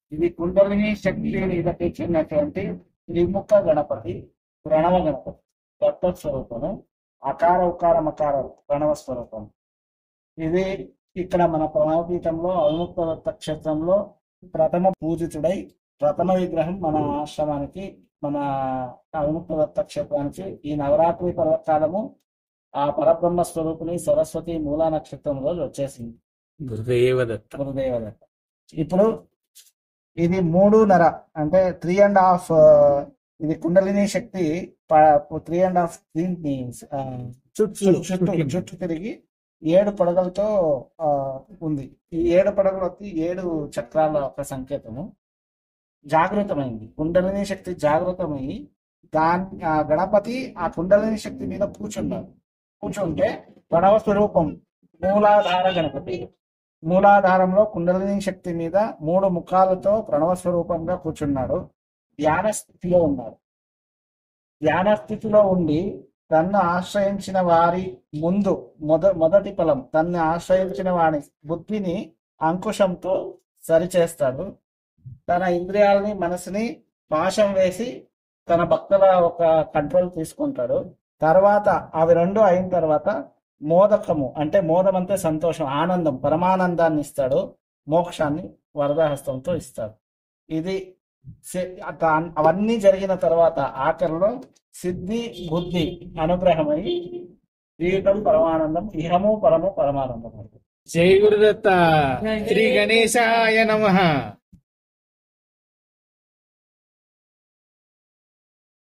ఇది కుండలిని శక్తిని ఇచ్చినటువంటి త్రిముఖ గణపతి ప్రణవ గణపతి దత్త స్వరూపము అకార ఉకార మకార ప్రణవ స్వరూపం ఇది ఇక్కడ మన ప్రణవపీఠంలో అవిముక్త దత్త క్షేత్రంలో ప్రథమ పూజితుడై ప్రథమ విగ్రహం మన ఆశ్రమానికి మన అవిముక్త దత్త క్షేత్రానికి ఈ నవరాత్రి పర్వకాలము ఆ పరబ్రహ్మ స్వరూపిణి సరస్వతి మూలా నక్షత్రం రోజు వచ్చేసింది గురుదేవ దత్త గురుదేవ దత్త ఇప్పుడు ఇది మూడున్నర అంటే త్రీ అండ్ హాఫ్ ఇది kundalini shakti three and half దీన్ని ఆ, చుట్టూ చుట్టూ చుట్టూ తిరిగి ఏడు పడగలతో ఆ, ఉంది ఈ ఏడు పడగలు వచ్చి ఏడు చక్రాల ఒక సంకేతము జాగృతమైంది కుండలిని శక్తి జాగృతమై దాని ఆ గణపతి ఆ కుండలిని శక్తి మీద కూర్చున్నారు కూర్చుంటే ప్రణవ స్వరూపం మూలాధార గణపతి మూలాధారంలో కుండలిని శక్తి మీద మూడు ముఖాలతో ప్రణవ స్వరూపంగా కూర్చున్నాడు ధ్యాన స్థితిలో ఉన్నాడు ధ్యాన స్థితిలో ఉండి తన్ను ఆశ్రయించిన వారి ముందు మొద మొదటి ఫలం తన్ను ఆశ్రయించిన వారి బుద్ధిని అంకుశంతో సరిచేస్తాడు తన ఇంద్రియాలని మనసుని పాశం వేసి తన భక్తుల ఒక కంట్రోల్ తీసుకుంటాడు తర్వాత అవి రెండు అయిన తర్వాత మోదకము అంటే మోదం అంటే సంతోషం ఆనందం పరమానందాన్ని ఇస్తాడు మోక్షాన్ని వరదహస్తంతో ఇస్తాడు ఇది సి- అత- అవన్నీ జరిగిన తర్వాత ఆఖరిలో సిద్ధి బుద్ధి అనుగ్రహమై జీవితం పరమానందం ఇహము పరము పరమానందం జై గురుదత్త శ్రీ గణేశాయ నమ